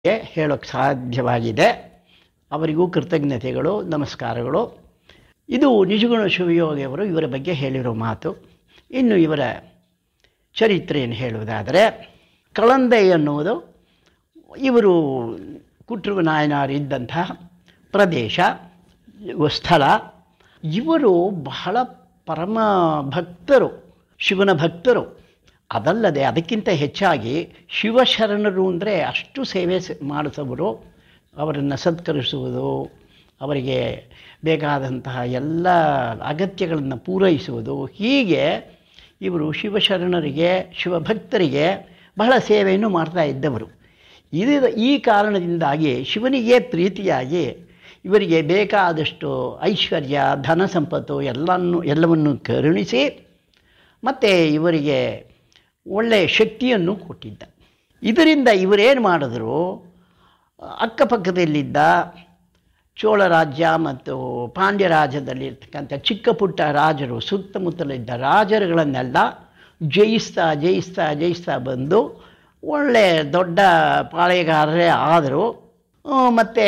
ಹೇಳೋಕ್ಕೆ ಸಾಧ್ಯವಾಗಿದೆ ಅವರಿಗೂ ಕೃತಜ್ಞತೆಗಳು ನಮಸ್ಕಾರಗಳು ಇದು ನಿಜಗುಣ ಶಿವಯೋಗಿಯವರು ಇವರ ಬಗ್ಗೆ ಹೇಳಿರೋ ಮಾತು ಇನ್ನು ಇವರ ಚರಿತ್ರೆಯನ್ನು ಹೇಳುವುದಾದರೆ ಕಳಂದೆ ಎನ್ನುವುದು ಇವರು ಕುಟ್ರುವ ನಾಯನಾರು ಇದ್ದಂತಹ ಪ್ರದೇಶ ಸ್ಥಳ ಇವರು ಬಹಳ ಪರಮ ಭಕ್ತರು ಶಿವನ ಭಕ್ತರು ಅದಲ್ಲದೆ ಅದಕ್ಕಿಂತ ಹೆಚ್ಚಾಗಿ ಶಿವಶರಣರು ಅಂದರೆ ಅಷ್ಟು ಸೇವೆ ಸ- ಮಾಡಿಸೋರು ಅವರನ್ನು ಸತ್ಕರಿಸುವುದು ಅವರಿಗೆ ಬೇಕಾದಂತಹ ಎಲ್ಲ ಅಗತ್ಯಗಳನ್ನು ಪೂರೈಸುವುದು ಹೀಗೆ ಇವರು ಶಿವಶರಣರಿಗೆ ಶಿವಭಕ್ತರಿಗೆ ಬಹಳ ಸೇವೆಯನ್ನು ಮಾಡ್ತಾ ಇದ್ದವರು ಇದು ಈ ಕಾರಣದಿಂದಾಗಿ ಶಿವನಿಗೆ ಪ್ರೀತಿಯಾಗಿ ಇವರಿಗೆ ಬೇಕಾದಷ್ಟು ಐಶ್ವರ್ಯ ಧನ ಸಂಪತ್ತು ಎಲ್ಲನ್ನು ಎಲ್ಲವನ್ನು ಕರುಣಿಸಿ ಮತ್ತು ಇವರಿಗೆ ಒಳ್ಳೆಯ ಶಕ್ತಿಯನ್ನು ಕೊಟ್ಟಿದ್ದ ಇದರಿಂದ ಇವರೇನು ಮಾಡಿದ್ರು ಅಕ್ಕಪಕ್ಕದಲ್ಲಿದ್ದ ಚೋಳ ರಾಜ್ಯ ಮತ್ತು ಪಾಂಡ್ಯ ರಾಜ್ಯದಲ್ಲಿರ್ತಕ್ಕಂಥ ಚಿಕ್ಕ ಪುಟ್ಟ ರಾಜರು ಸುತ್ತಮುತ್ತಲಿದ್ದ ರಾಜರುಗಳನ್ನೆಲ್ಲ ಜಯಿಸ್ತಾ ಜಯಿಸ್ತಾ ಜಯಿಸ್ತಾ ಬಂದು ಒಳ್ಳೆ ದೊಡ್ಡ ಪಾಳೆಗಾರರೇ ಆದರು ಮತ್ತು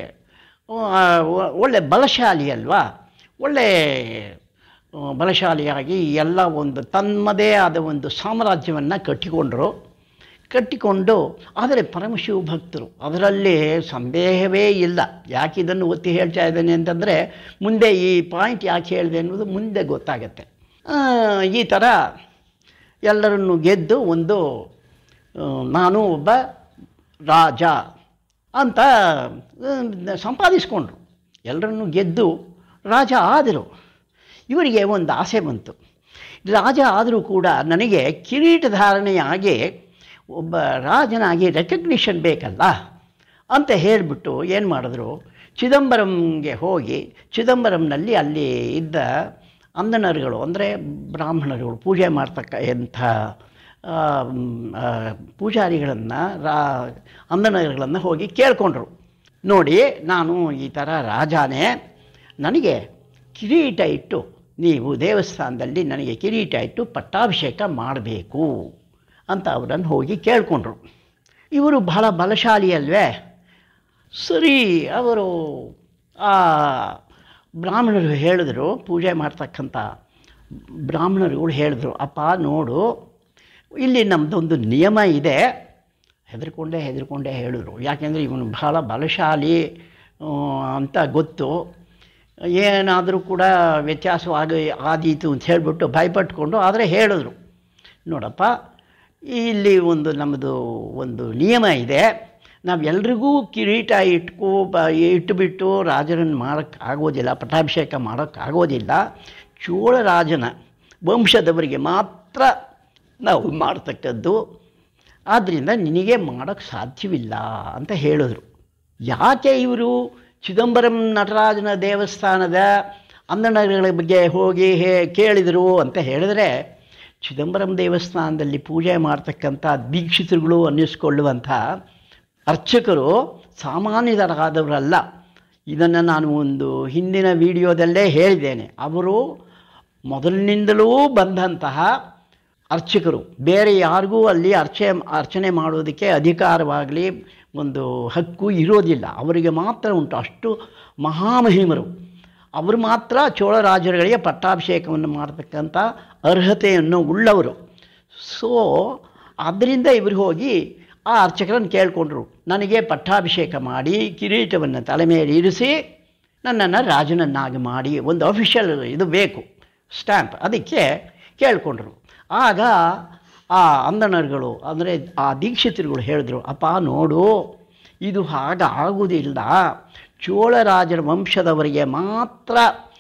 ಒಳ್ಳೆ ಬಲಶಾಲಿ ಅಲ್ವಾ ಒಳ್ಳೆ ಆ, ಬಲಶಾಲಿಯಾಗಿ ಎಲ್ಲ ಒಂದು ತಮ್ಮದೇ ಆದ ಒಂದು ಸಾಮ್ರಾಜ್ಯವನ್ನು ಕಟ್ಟಿಕೊಂಡರು ಕಟ್ಟಿಕೊಂಡು ಆದರೆ ಪರಮಶಿವ ಭಕ್ತರು ಅದರಲ್ಲಿ ಸಂದೇಹವೇ ಇಲ್ಲ ಯಾಕೆ ಇದನ್ನು ಒತ್ತಿ ಹೇಳ್ತಾ ಇದ್ದೇನೆ ಅಂತಂದರೆ ಮುಂದೆ ಈ ಪಾಯಿಂಟ್ ಯಾಕೆ ಹೇಳಿದೆ ಅನ್ನೋದು ಮುಂದೆ ಗೊತ್ತಾಗತ್ತೆ ಆ, ಈ ಥರ ಎಲ್ಲರನ್ನು ಗೆದ್ದು ಒಂದು ಆ, ನಾನು ಒಬ್ಬ ರಾಜ ಅಂತ ಆ, ಸಂಪಾದಿಸ್ಕೊಂಡ್ರು ಎಲ್ಲರನ್ನು ಗೆದ್ದು ರಾಜ ಆದರು ಇವರಿಗೆ ಒಂದು ಆಸೆ ಬಂತು ರಾಜ ಆದರೂ ಕೂಡ ನನಗೆ ಕಿರೀಟಧಾರಣೆಯಾಗಿ ಒಬ್ಬ ರಾಜನಾಗಿ ರೆಕಗ್ನಿಷನ್ ಬೇಕಲ್ಲ ಅಂತ ಹೇಳಿಬಿಟ್ಟು ಏನು ಮಾಡಿದ್ರು ಚಿದಂಬರಂಗೆ ಹೋಗಿ ಚಿದಂಬರಂನಲ್ಲಿ ಅಲ್ಲಿ ಇದ್ದ ಅಂದನರುಗಳು ಅಂದರೆ ಬ್ರಾಹ್ಮಣರುಗಳು ಪೂಜೆ ಮಾಡ್ತಕ್ಕ ಎಂಥ ಆ, ಮ್, ಆ, ಪೂಜಾರಿಗಳನ್ನು ರಾ ಅಂದನರುಗಳನ್ನು ಹೋಗಿ ಕೇಳಿಕೊಂಡ್ರು ನೋಡಿ ನಾನು ಈ ಥರ ರಾಜಾನೇ ನನಗೆ ಕಿರೀಟ ಇಟ್ಟು ನೀವು ದೇವಸ್ಥಾನದಲ್ಲಿ ನನಗೆ ಕಿರೀಟ ಇಟ್ಟು ಪಟ್ಟಾಭಿಷೇಕ ಮಾಡಬೇಕು ಅಂತ ಅವರನ್ನು ಹೋಗಿ ಕೇಳಿಕೊಂಡ್ರು ಇವರು ಬಹಳ ಬಲಶಾಲಿ ಅಲ್ವೇ ಸರಿ ಅವರು ಆ ಬ್ರಾಹ್ಮಣರು ಹೇಳಿದ್ರು ಪೂಜೆ ಮಾಡ್ತಕ್ಕಂಥ ಬ್ರಾಹ್ಮಣರುಗಳು ಹೇಳಿದ್ರು ಅಪ್ಪ ನೋಡು ಇಲ್ಲಿ ನಮ್ಮದೊಂದು ನಿಯಮ ಇದೆ ಹೆದರ್ಕೊಂಡೇ ಹೆದರ್ಕೊಂಡೇ ಹೇಳಿದ್ರು ಯಾಕೆಂದರೆ ಇವನು ಬಹಳ ಬಲಶಾಲಿ ಆ, ಅಂತ ಗೊತ್ತು ಏನಾದರೂ ಕೂಡ ವ್ಯತ್ಯಾಸವಾಗಿ ಆದೀತು ಅಂತ ಹೇಳಿಬಿಟ್ಟು ಭಯಪಟ್ಕೊಂಡು ಆದರೆ ಹೇಳಿದ್ರು ನೋಡಪ್ಪ ಇಲ್ಲಿ ಒಂದು ನಮ್ಮದು ಒಂದು ನಿಯಮ ಇದೆ ನಾವೆಲ್ರಿಗೂ ಕಿರೀಟ ಇಟ್ಕೋ ಬ ಇಟ್ಟುಬಿಟ್ಟು ರಾಜರನ್ನು ಮಾಡೋಕ್ಕಾಗೋದಿಲ್ಲ ಪಟ್ಟಾಭಿಷೇಕ ಮಾಡೋಕ್ಕಾಗೋದಿಲ್ಲ ಚೋಳರಾಜನ ವಂಶದವರಿಗೆ ಮಾತ್ರ ನಾವು ಮಾಡ್ತಕ್ಕದ್ದು ಆದ್ದರಿಂದ ನಿನಗೆ ಮಾಡೋಕ್ಕೆ ಸಾಧ್ಯವಿಲ್ಲ ಅಂತ ಹೇಳಿದ್ರು ಯಾಕೆ ಇವರು ಚಿದಂಬರಂ ನಟರಾಜನ ದೇವಸ್ಥಾನದ ಅಂದಣಗಳ ಬಗ್ಗೆ ಹೋಗಿ ಹೇ ಕೇಳಿದರು ಅಂತ ಹೇಳಿದರೆ ಚಿದಂಬರಂ ದೇವಸ್ಥಾನದಲ್ಲಿ ಪೂಜೆ ಮಾಡ್ತಕ್ಕಂಥ ದೀಕ್ಷಿತರುಗಳು ಅನ್ನಿಸ್ಕೊಳ್ಳುವಂಥ ಅರ್ಚಕರು ಸಾಮಾನ್ಯರಾದವರಲ್ಲ ಇದನ್ನು ನಾನು ಒಂದು ಹಿಂದಿನ ವಿಡಿಯೋದಲ್ಲೇ ಹೇಳಿದ್ದೇನೆ ಅವರು ಮೊದಲಿನಿಂದಲೂ ಬಂದಂತಹ ಅರ್ಚಕರು ಬೇರೆ ಯಾರಿಗೂ ಅಲ್ಲಿ ಅರ್ಚೆ ಅರ್ಚನೆ ಮಾಡೋದಕ್ಕೆ ಅಧಿಕಾರವಾಗಲಿ ಒಂದು ಹಕ್ಕು ಇರೋದಿಲ್ಲ ಅವರಿಗೆ ಮಾತ್ರ ಉಂಟು ಅಷ್ಟು ಮಹಾಮಹಿಮರು ಅವರು ಮಾತ್ರ ಚೋಳರಾಜರುಗಳಿಗೆ ಪಟ್ಟಾಭಿಷೇಕವನ್ನು ಮಾಡತಕ್ಕಂಥ ಅರ್ಹತೆಯನ್ನು ಉಳ್ಳವರು ಸೊ ಆದ್ದರಿಂದ ಇವರು ಹೋಗಿ ಆ ಅರ್ಚಕರನ್ನು ಕೇಳಿಕೊಂಡ್ರು ನನಗೆ ಪಟ್ಟಾಭಿಷೇಕ ಮಾಡಿ ಕಿರೀಟವನ್ನು ತಲೆ ಮೇಲೆ ಇರಿಸಿ ನನ್ನನ್ನು ರಾಜನನ್ನಾಗಿ ಮಾಡಿ ಒಂದು ಅಫಿಷಿಯಲ್ ಇದು ಬೇಕು ಸ್ಟ್ಯಾಂಪ್ ಅದಕ್ಕೆ ಕೇಳಿಕೊಂಡ್ರು ಆಗ ಆ ಅಂದಣರುಗಳು ಅಂದರೆ ಆ ದೀಕ್ಷಿತರುಗಳು ಹೇಳಿದ್ರು ಅಪ್ಪ ನೋಡು ಇದು ಹಾಗಾಗುವುದಿಲ್ಲ ಚೋಳರಾಜರ ವಂಶದವರಿಗೆ ಮಾತ್ರ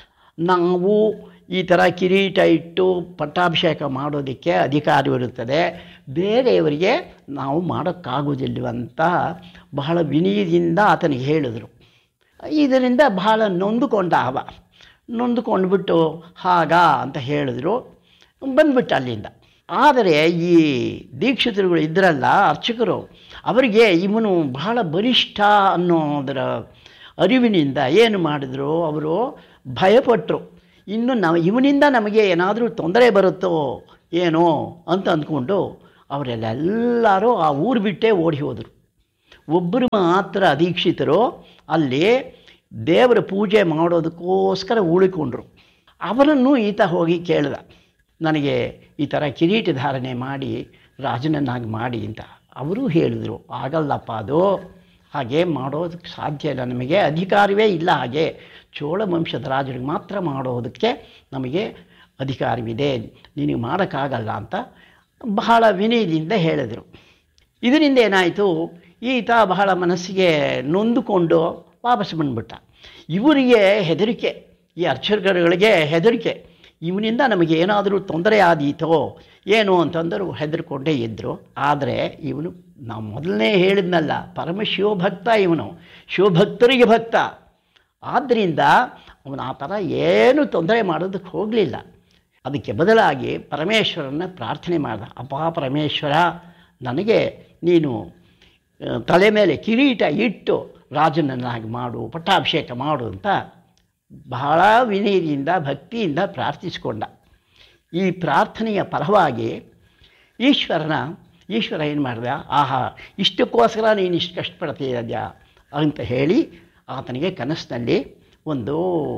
ನಾವು ಈ ಥರ ಕಿರೀಟ ಇಟ್ಟು ಪಟ್ಟಾಭಿಷೇಕ ಮಾಡೋದಕ್ಕೆ ಅಧಿಕಾರವಿರುತ್ತದೆ ಬೇರೆಯವರಿಗೆ ನಾವು ಮಾಡೋಕ್ಕಾಗೋದಿಲ್ಲವಂತ ಬಹಳ ವಿನಯದಿಂದ ಆತನಿಗೆ ಹೇಳಿದರು ಇದರಿಂದ ಬಹಳ ನೊಂದುಕೊಂಡ ಅವ ನೊಂದುಕೊಂಡ್ಬಿಟ್ಟು ಹಾಗ ಅಂತ ಹೇಳಿದ್ರು ಬಂದ್ಬಿಟ್ಟು ಅಲ್ಲಿಂದ ಆದರೆ ಈ ದೀಕ್ಷಿತರುಗಳು ಇದ್ರಲ್ಲ ಅರ್ಚಕರು ಅವರಿಗೆ ಇವನು ಬಹಳ ಬಲಿಷ್ಠ ಅನ್ನೋದರ ಅರಿವಿನಿಂದ ಏನು ಮಾಡಿದ್ರು ಅವರು ಭಯಪಟ್ಟರು ಇನ್ನು ನಾವು ಇವನಿಂದ ನಮಗೆ ಏನಾದರೂ ತೊಂದರೆ ಬರುತ್ತೋ ಏನೋ ಅಂತ ಅಂದ್ಕೊಂಡು ಅವರೆಲ್ಲರೂ ಆ ಊರು ಬಿಟ್ಟೇ ಓಡಿ ಹೋದರು ಒಬ್ಬರು ಮಾತ್ರ ಅದೀಕ್ಷಿತರು ಅಲ್ಲಿ ದೇವರ ಪೂಜೆ ಮಾಡೋದಕ್ಕೋಸ್ಕರ ಉಳಿಕೊಂಡ್ರು ಅವರನ್ನು ಈತ ಹೋಗಿ ಕೇಳ್ದ ನನಗೆ ಈ ಥರ ಕಿರೀಟ ಧಾರಣೆ ಮಾಡಿ ರಾಜನನ್ನಾಗಿ ಮಾಡಿ ಅಂತ ಅವರು ಹೇಳಿದರು ಆಗಲ್ಲಪ್ಪ ಅದು ಹಾಗೆ ಮಾಡೋದಕ್ಕೆ ಸಾಧ್ಯ ಇಲ್ಲ ನಮಗೆ ಅಧಿಕಾರವೇ ಇಲ್ಲ ಹಾಗೆ ಚೋಳ ವಂಶದ ರಾಜರಿಗೆ ಮಾತ್ರ ಮಾಡೋದಕ್ಕೆ ನಮಗೆ ಅಧಿಕಾರವಿದೆ ನಿನಗೆ ಮಾಡೋಕ್ಕಾಗಲ್ಲ ಅಂತ ಬಹಳ ವಿನಯದಿಂದ ಹೇಳಿದರು ಇದರಿಂದ ಏನಾಯಿತು ಈತ ಬಹಳ ಮನಸ್ಸಿಗೆ ನೊಂದುಕೊಂಡು ವಾಪಸ್ ಬಂದ್ಬಿಟ್ಟ ಇವರಿಗೆ ಹೆದರಿಕೆ ಈ ಅರ್ಚಕರುಗಳಿಗೆ ಹೆದರಿಕೆ ಇವನಿಂದ ನಮಗೆ ಏನಾದರೂ ತೊಂದರೆ ಆದೀತೋ ಏನು ಅಂತಂದರು ಹೆದರ್ಕೊಂಡೇ ಇದ್ದರು ಆದರೆ ಇವನು ನಾವು ಮೊದಲನೇ ಹೇಳಿದ್ನಲ್ಲ ಪರಮ ಶಿವಭಕ್ತ ಇವನು ಶಿವಭಕ್ತರಿಗೆ ಭಕ್ತ ಆದ್ದರಿಂದ ಅವನು ಆ ಥರ ಏನು ತೊಂದರೆ ಮಾಡೋದಕ್ಕೆ ಹೋಗಲಿಲ್ಲ ಅದಕ್ಕೆ ಬದಲಾಗಿ ಪರಮೇಶ್ವರನ ಪ್ರಾರ್ಥನೆ ಮಾಡ್ದ ಅಪ್ಪ ಪರಮೇಶ್ವರ ನನಗೆ ನೀನು ಆ, ತಲೆ ಮೇಲೆ ಕಿರೀಟ ಇಟ್ಟು ರಾಜನನ್ನಾಗಿ ಮಾಡು ಪಟ್ಟಾಭಿಷೇಕ ಮಾಡು ಅಂತ ಬಹಳ ವಿನಯದಿಂದ ಭಕ್ತಿಯಿಂದ ಪ್ರಾರ್ಥಿಸಿಕೊಂಡ ಈ ಪ್ರಾರ್ಥನೆಯ ಪರವಾಗಿ ಈಶ್ವರನ ಈಶ್ವರ ಏನು ಮಾಡಿದ ಆಹಾ ಇಷ್ಟಕ್ಕೋಸ್ಕರ ನೀನು ಇಷ್ಟು ಕಷ್ಟಪಡ್ತೀಯದ್ಯಾ ಅಂತ ಹೇಳಿ ಆತನಿಗೆ ಕನಸಿನಲ್ಲಿ ಒಂದು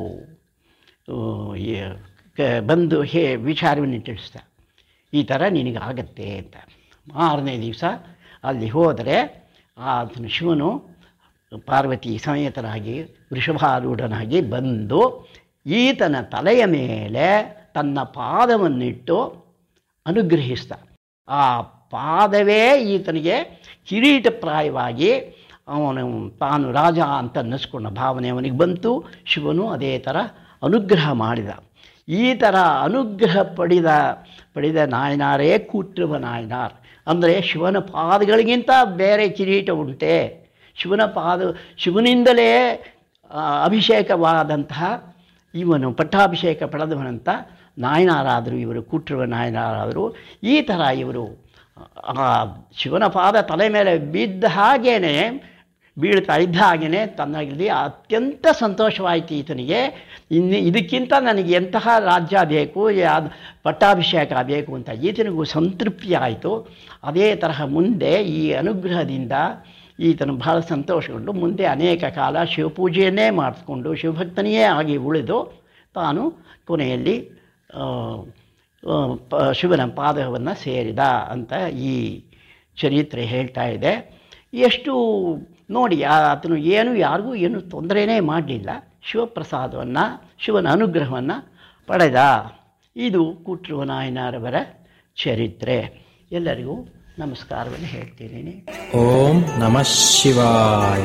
ಆ, ಈ- ಕ- ಬಂದು ಹೇ ವಿಚಾರವನ್ನು ತಿಳಿಸ್ದ ಈ ಥರ ನಿನಗಾಗತ್ತೆ ಅಂತ ಮಾರನೇ ದಿವಸ ಅಲ್ಲಿ ಹೋದರೆ ಆತನ ಶಿವನು ಪಾರ್ವತಿ ಸಮೇತನಾಗಿ ವೃಷಭಾರೂಢನಾಗಿ ಬಂದು ಈತನ ತಲೆಯ ಮೇಲೆ ತನ್ನ ಪಾದವನ್ನಿಟ್ಟು ಅನುಗ್ರಹಿಸ್ದ ಆ ಪಾದವೇ ಈತನಿಗೆ ಕಿರೀಟಪ್ರಾಯವಾಗಿ ಅವನು ತಾನು ರಾಜ ಅಂತ ಅನ್ನಿಸ್ಕೊಂಡ ಭಾವನೆ ಅವನಿಗೆ ಬಂತು ಶಿವನು ಅದೇ ಥರ ಅನುಗ್ರಹ ಮಾಡಿದ ಈ ಥರ ಅನುಗ್ರಹ ಪಡೆದ ಪಡೆದ ನಾಯನಾರೇ ಕೂಟ್ರುವ ನಾಯನಾರ್ ಅಂದರೆ ಶಿವನ ಪಾದಗಳಿಗಿಂತ ಬೇರೆ ಕಿರೀಟ ಉಂಟೆ ಶಿವನ ಪಾದ ಶಿವನಿಂದಲೇ ಆ, ಅಭಿಷೇಕವಾದಂತಹ ಇವನು ಪಟ್ಟಾಭಿಷೇಕ ಪಡೆದವನಂತ ನಾಯನಾರಾದರು ಇವರು ಕೂಟ್ರುವ ನಾಯನಾರಾದರು ಈ ಥರ ಇವರು ಆ ಶಿವನ ಪಾದ ತಲೆ ಮೇಲೆ ಬಿದ್ದ ಹಾಗೇನೆ ಬೀಳ್ತಾ ಇದ್ದ ಹಾಗೇನೆ ತನ್ನಲ್ಲಿ ಅತ್ಯಂತ ಸಂತೋಷವಾಯಿತು ಈತನಿಗೆ ಇನ್ನು ಇದಕ್ಕಿಂತ ನನಗೆ ಎಂತಹ ರಾಜ್ಯ ಬೇಕು ಯಾವ್ದು ಪಟ್ಟಾಭಿಷೇಕ ಬೇಕು ಅಂತ ಈತನಿಗೂ ಸಂತೃಪ್ತಿ ಆಯಿತು ಅದೇ ತರಹ ಮುಂದೆ ಈ ಅನುಗ್ರಹದಿಂದ ಈತನು ಬಹಳ ಸಂತೋಷಗೊಂಡು ಮುಂದೆ ಅನೇಕ ಕಾಲ ಶಿವಪೂಜೆಯನ್ನೇ ಮಾಡಿಸ್ಕೊಂಡು ಶಿವಭಕ್ತನಿಯೇ ಆಗಿ ಉಳಿದು ತಾನು ಕೊನೆಯಲ್ಲಿ ಆ, ಆ, ಪ ಶಿವನ ಪಾದವನ್ನು ಸೇರಿದ ಅಂತ ಈ ಚರಿತ್ರೆ ಹೇಳ್ತಾ ಇದೆ ಎಷ್ಟು ನೋಡಿ ಆ- ಆತನು ಏನು ಯಾರಿಗೂ ಏನು ತೊಂದರೆನೇ ಮಾಡಲಿಲ್ಲ ಶಿವಪ್ರಸಾದವನ್ನು ಶಿವನ ಅನುಗ್ರಹವನ್ನು ಪಡೆದ ಇದು ಕೂಟ್ರುವ ನಾಯನರವರ ಚರಿತ್ರೆ ಎಲ್ಲರಿಗೂ ನಮಸ್ಕಾರವನ್ನು ಹೇಳ್ತಿದ್ದೀನಿ ಓಂ ನಮಃ ಶಿವಾಯ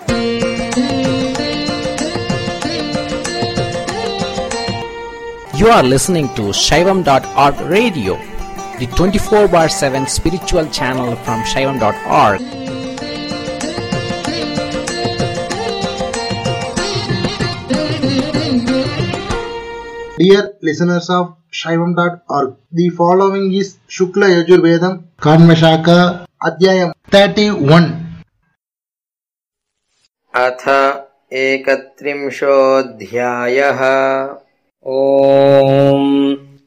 You are listening to Shaivam.org radio, the 24 bar 7 spiritual channel from Shaivam.org. Dear listeners of Shaivam.org, the following is Shukla Yajurvedam Kanvashaka Adhyayam 31. अथ एकत्रिंशोऽध्यायः ॐ